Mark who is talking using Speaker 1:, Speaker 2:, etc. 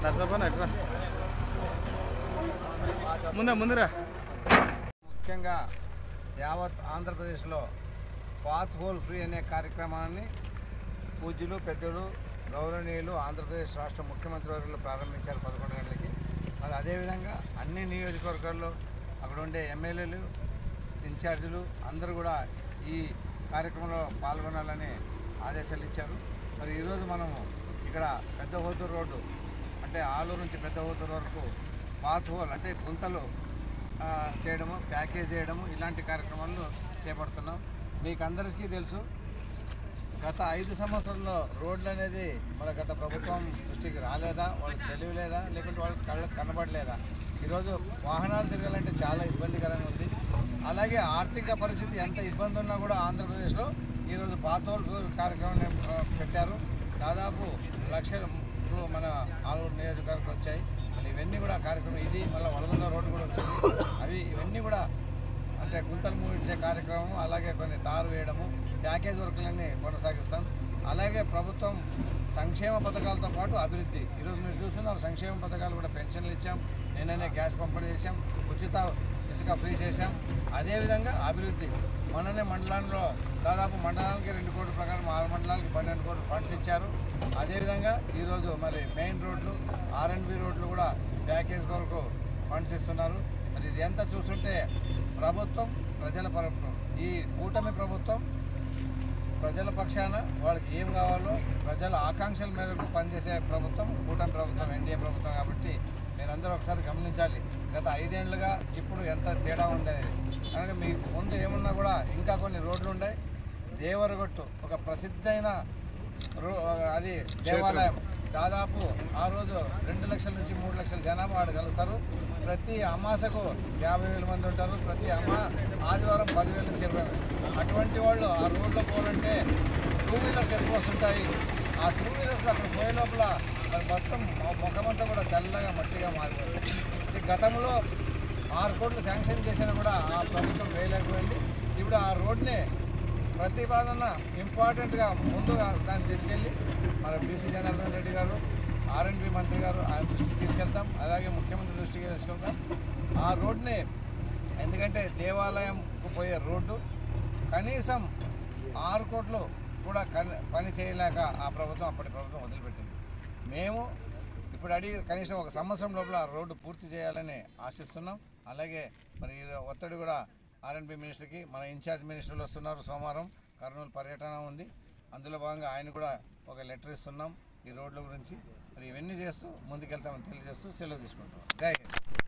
Speaker 1: నర్సపని ఎట్రా ముందే ముందురా
Speaker 2: ముఖ్యంగా యావత్ ఆంధ్రప్రదేశ్లో పాత్ హోల్ ఫ్రీ అనే కార్యక్రమాన్ని పూజ్యులు పెద్దలు గౌరవనీయులు ఆంధ్రప్రదేశ్ రాష్ట్ర ముఖ్యమంత్రి వర్యులు ప్రారంభించారు పదకొండు గంటలకి మరి అదేవిధంగా అన్ని నియోజకవర్గాల్లో అక్కడ ఉండే ఎమ్మెల్యేలు ఇన్ఛార్జీలు అందరూ కూడా ఈ కార్యక్రమంలో పాల్గొనాలని ఆదేశాలు ఇచ్చారు మరి ఈరోజు మనము ఇక్కడ పెద్ద హోతూరు రోడ్డు అంటే ఆలూరు నుంచి పెద్ద హోతూరు వరకు పాత్ హోల్ అంటే గుంతలు ఆ, చేయడము ప్యాకేజ్ చేయడము ఇలాంటి కార్యక్రమాలు చేపడుతున్నాం మీకు అందరికీ తెలుసు గత ఐదు సంవత్సరాల్లో రోడ్లు అనేది మన గత ప్రభుత్వం దృష్టికి రాలేదా వాళ్ళకి తెలియలేదా లేకుంటే వాళ్ళకి కళ్ళకి కనబడలేదా ఈరోజు వాహనాలు తిరగాలంటే చాలా ఇబ్బందికరంగా ఉంది అలాగే ఆర్థిక పరిస్థితి ఎంత ఇబ్బంది ఉన్నా కూడా ఆంధ్రప్రదేశ్లో ఈరోజు పాతోల్ కార్యక్రమం ఆ, పెట్టారు దాదాపు లక్షలు మన ఆలూరు నియోజకవర్గం వచ్చాయి మళ్ళీ ఇవన్నీ కూడా కార్యక్రమం ఇది మళ్ళీ వలగొంద రోడ్డు కూడా వచ్చింది అవి ఇవన్నీ కూడా అంటే గుంతలు మూడించే కార్యక్రమం అలాగే కొన్ని తారు వేయడము ప్యాకేజ్ వర్కులన్నీ కొనసాగిస్తాం అలాగే ప్రభుత్వం సంక్షేమ పథకాలతో పాటు అభివృద్ధి ఈరోజు మీరు చూస్తున్నారు సంక్షేమ పథకాలు కూడా పెన్షన్లు ఇచ్చాం నిన్ననే గ్యాస్ పంపిణీ చేశాం ఉచిత ఇసుక ఫ్రీ చేశాం అదేవిధంగా అభివృద్ధి మొన్ననే మండలంలో దాదాపు మండలానికి రెండు కోట్ల ప్రకారం ఆరు మండలాలకి పన్నెండు కోట్ల ఫండ్స్ ఇచ్చారు అదేవిధంగా ఈరోజు మరి మెయిన్ రోడ్లు ఆర్ఎండ్బి రోడ్లు కూడా ప్యాకేజ్ కొరకు ఫండ్స్ ఇస్తున్నారు మరి ఇది ఎంత చూస్తుంటే ప్రభుత్వం ప్రజల ప్రభుత్వం ఈ కూటమి ప్రభుత్వం ప్రజల పక్షాన వాళ్ళకి ఏం కావాలో ప్రజల ఆకాంక్షల మేరకు పనిచేసే ప్రభుత్వం కూటమి ప్రభుత్వం ఎన్డీఏ ప్రభుత్వం కాబట్టి మీరందరూ ఒకసారి గమనించాలి గత ఐదేళ్లుగా ఇప్పుడు ఎంత తేడా ఉందనేది కనుక మీ ముందు ఏమున్నా కూడా ఇంకా కొన్ని రోడ్లు ఉన్నాయి దేవరగొట్టు ఒక ప్రసిద్ధమైన రో- అది దేవాలయం దాదాపు ఆ రోజు రెండు లక్షల నుంచి మూడు లక్షల జనాభా ఆడ కలుస్తారు ప్రతి అమాసకు యాభై వేల మంది ఉంటారు ప్రతి అమ్మ ఆదివారం పదివేల నుంచి ఇరవై వేలు. అటువంటి వాళ్ళు ఆ రోడ్లో పోవాలంటే టూ వీలర్స్ ఎక్కువ వస్తుంటాయి ఆ టూ వీలర్స్ అక్కడ పోయే లోపల మరి మొత్తం మొ- ముఖమంతా కూడా తెల్లగా మట్టిగా మారిపోతుంది ఇది గతంలో ఆరు కోట్లు శాంక్షన్ చేసినా కూడా ఆ ప్రభుత్వం వేయలేకపోయింది ఇప్పుడు ఆ రోడ్ని ప్రతిపాదన ఇంపార్టెంట్గా ముందుగా దాన్ని తీసుకెళ్ళి మన బీసీ జనార్దన్ రెడ్డి గారు ఆర్ఎండ్బి మంత్రి గారు ఆయన దృష్టికి తీసుకెళ్తాం అలాగే ముఖ్యమంత్రి దృష్టికి తీసుకెళ్తాం ఆ రోడ్ని ఎందుకంటే దేవాలయంకు పోయే రోడ్డు కనీసం ఆరు కోట్లు కూడా కని- పని చేయలేక ఆ ప్రభుత్వం అప్పటి ప్రభుత్వం వదిలిపెట్టింది మేము ఇప్పుడు అడిగి కనీసం ఒక సంవత్సరం లోపల ఆ రోడ్డు పూర్తి చేయాలని ఆశిస్తున్నాం అలాగే మరి ఈ ఒత్తిడి కూడా ఆర్ఎండ్బి మినిస్టర్కి మన ఇన్ఛార్జ్ మినిస్టర్లు వస్తున్నారు సోమవారం కర్నూలు పర్యటన ఉంది అందులో భాగంగా ఆయన కూడా ఒక లెటర్ ఇస్తున్నాం ఈ రోడ్ల గురించి మరి ఇవన్నీ చేస్తూ ముందుకెళ్తామని తెలియజేస్తూ సెలవు తీసుకుంటాం జై హింద్